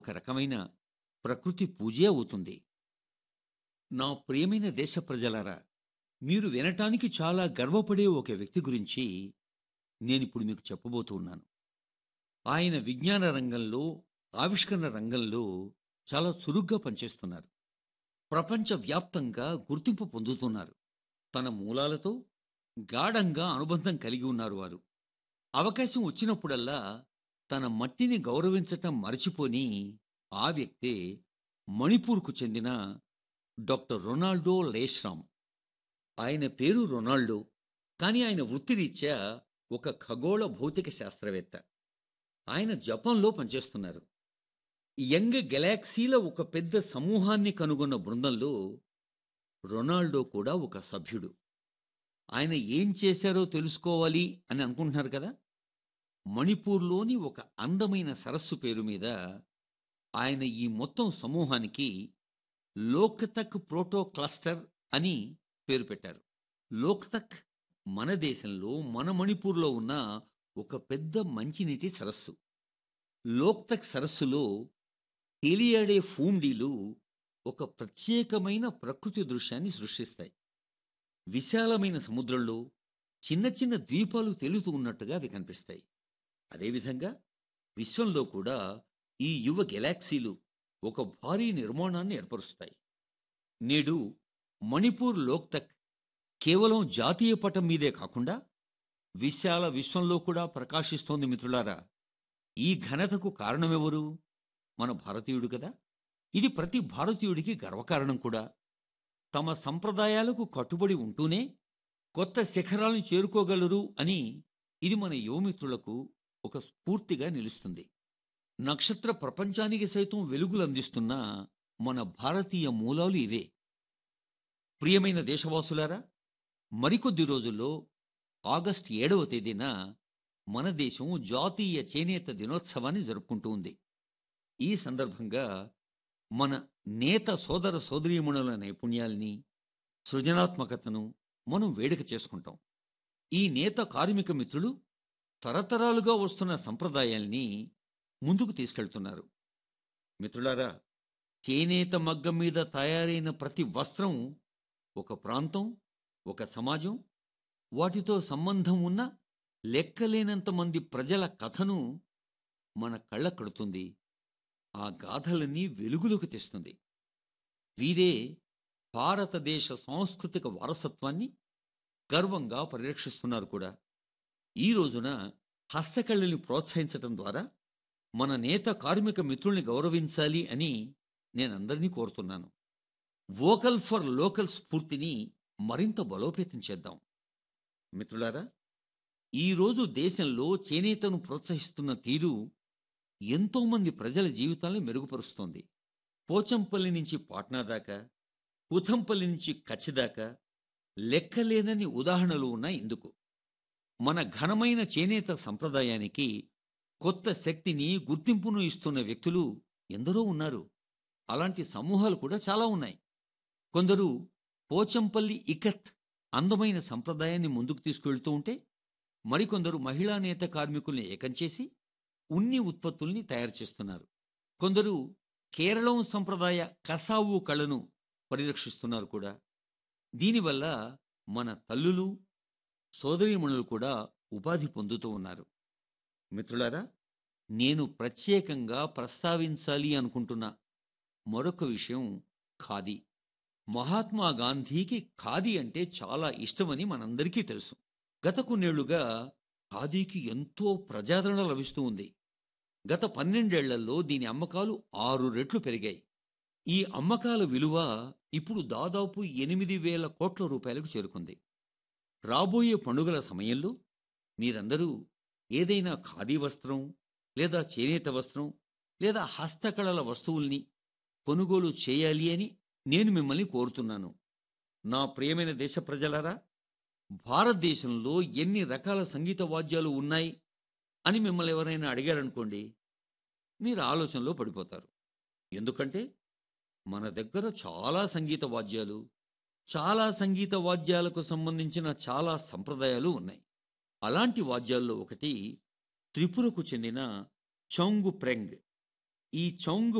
ఒక రకమైన ప్రకృతి పూజే అవుతుంది నా ప్రియమైన దేశ ప్రజలారా మీరు వినటానికి చాలా గర్వపడే ఒక వ్యక్తి గురించి నేనిప్పుడు మీకు చెప్పబోతూ ఉన్నాను ఆయన విజ్ఞాన రంగంలో ఆవిష్కరణ రంగంలో చాలా చురుగ్గా పనిచేస్తున్నారు ప్రపంచవ్యాప్తంగా గుర్తింపు పొందుతున్నారు తన మూలాలతో గాఢంగా అనుబంధం కలిగి ఉన్నారు వారు అవకాశం వచ్చినప్పుడల్లా తన మట్టిని గౌరవించటం మరచిపోని ఆ వ్యక్తే మణిపూర్కు చెందిన డాక్టర్ రొనాల్డో లేశ్రామ్ ఆయన పేరు రొనాల్డో కానీ ఆయన వృత్తిరీత్యా ఒక ఖగోళ భౌతిక శాస్త్రవేత్త ఆయన జపాన్లో పనిచేస్తున్నారు యంగ్ గెలాక్సీల ఒక పెద్ద సమూహాన్ని కనుగొన్న బృందంలో రొనాల్డో కూడా ఒక సభ్యుడు ఆయన ఏం చేశారో తెలుసుకోవాలి అని అనుకుంటున్నారు కదా మణిపూర్లోని ఒక అందమైన సరస్సు పేరు మీద ఆయన ఈ మొత్తం సమూహానికి లోక్తక్ ప్రోటో క్లస్టర్ అని పేరు పెట్టారు లోక్తక్ మన దేశంలో మన మణిపూర్లో ఉన్న ఒక పెద్ద మంచినీటి సరస్సు లోక్తక్ సరస్సులో తేలియాడే ఫూండీలు ఒక ప్రత్యేకమైన ప్రకృతి దృశ్యాన్ని సృష్టిస్తాయి విశాలమైన సముద్రంలో చిన్న చిన్న ద్వీపాలు తేలుతూ ఉన్నట్టుగా అవి కనిపిస్తాయి అదేవిధంగా విశ్వంలో కూడా ఈ యువ గెలాక్సీలు ఒక భారీ నిర్మాణాన్ని ఏర్పరుస్తాయి నేడు మణిపూర్ లోక్తక్ కేవలం జాతీయ పటం మీదే కాకుండా విశాల విశ్వంలో కూడా ప్రకాశిస్తోంది మిత్రులారా ఈ ఘనతకు కారణమెవరు మన భారతీయుడు కదా ఇది ప్రతి భారతీయుడికి గర్వకారణం కూడా తమ సంప్రదాయాలకు కట్టుబడి ఉంటూనే కొత్త శిఖరాలను చేరుకోగలరు అని ఇది మన యువమిత్రులకు ఒక స్ఫూర్తిగా నిలుస్తుంది నక్షత్ర ప్రపంచానికి సైతం వెలుగులు అందిస్తున్న మన భారతీయ మూలాలు ఇవే ప్రియమైన దేశవాసులారా మరికొద్ది రోజుల్లో ఆగస్టు ఏడవ తేదీన మన దేశం జాతీయ చేనేత దినోత్సవాన్ని జరుపుకుంటూ ఉంది ఈ సందర్భంగా మన నేత సోదర సోదరీమణుల నైపుణ్యాల్ని సృజనాత్మకతను మనం వేడుక చేసుకుంటాం ఈ నేత కార్మిక మిత్రులు తరతరాలుగా వస్తున్న సంప్రదాయాల్ని ముందుకు తీసుకెళ్తున్నారు మిత్రులారా చేనేత మగ్గం మీద తయారైన ప్రతి వస్త్రం ఒక ప్రాంతం ఒక సమాజం వాటితో సంబంధం ఉన్న లెక్కలేనంత మంది ప్రజల కథను మన కళ్ళ కడుతుంది ఆ గాథలన్నీ వెలుగులోకి తెస్తుంది వీరే భారతదేశ సాంస్కృతిక వారసత్వాన్ని గర్వంగా పరిరక్షిస్తున్నారు కూడా ఈ రోజున హస్తకళల్ని ప్రోత్సహించటం ద్వారా మన నేత కార్మిక మిత్రుల్ని గౌరవించాలి అని నేనందరినీ కోరుతున్నాను వోకల్ ఫర్ లోకల్ స్ఫూర్తిని మరింత బలోపేతం చేద్దాం మిత్రులారా ఈరోజు దేశంలో చేనేతను ప్రోత్సహిస్తున్న తీరు ఎంతోమంది ప్రజల జీవితాలను మెరుగుపరుస్తోంది పోచంపల్లి నుంచి పాట్నా దాకా పుథంపల్లి నుంచి కచ్ దాకా లెక్కలేనని ఉదాహరణలు ఉన్నాయి ఇందుకు మన ఘనమైన చేనేత సంప్రదాయానికి కొత్త శక్తిని గుర్తింపును ఇస్తున్న వ్యక్తులు ఎందరో ఉన్నారు అలాంటి సమూహాలు కూడా చాలా ఉన్నాయి కొందరు పోచంపల్లి ఇకత్ అందమైన సంప్రదాయాన్ని ముందుకు తీసుకువెళ్తూ ఉంటే మరికొందరు మహిళా నేత కార్మికుల్ని ఏకం చేసి ఉన్ని ఉత్పత్తుల్ని తయారు చేస్తున్నారు కొందరు కేరళం సంప్రదాయ కసావు కళను పరిరక్షిస్తున్నారు కూడా దీనివల్ల మన తల్లులు సోదరీమణులు కూడా ఉపాధి పొందుతూ ఉన్నారు మిత్రులారా నేను ప్రత్యేకంగా ప్రస్తావించాలి అనుకుంటున్న మరొక విషయం ఖాదీ మహాత్మా గాంధీకి ఖాదీ అంటే చాలా ఇష్టమని మనందరికీ తెలుసు గత కొన్నేళ్లుగా ఖాదీకి ఎంతో ప్రజాదరణ లభిస్తూ ఉంది గత పన్నెండేళ్లలో దీని అమ్మకాలు ఆరు రెట్లు పెరిగాయి ఈ అమ్మకాల విలువ ఇప్పుడు దాదాపు ఎనిమిది వేల కోట్ల రూపాయలకు చేరుకుంది రాబోయే పండుగల సమయంలో మీరందరూ ఏదైనా ఖాదీ వస్త్రం లేదా చేనేత వస్త్రం లేదా హస్తకళల వస్తువుల్ని కొనుగోలు చేయాలి అని నేను మిమ్మల్ని కోరుతున్నాను నా ప్రియమైన దేశ ప్రజలారా భారతదేశంలో ఎన్ని రకాల సంగీత వాద్యాలు ఉన్నాయి అని మిమ్మల్ని ఎవరైనా అడిగారనుకోండి మీరు ఆలోచనలో పడిపోతారు ఎందుకంటే మన దగ్గర చాలా సంగీత వాద్యాలు చాలా సంగీత వాద్యాలకు సంబంధించిన చాలా సంప్రదాయాలు ఉన్నాయి అలాంటి వాద్యాల్లో ఒకటి త్రిపురకు చెందిన చౌంగు ప్రెంగ్ ఈ చౌంగ్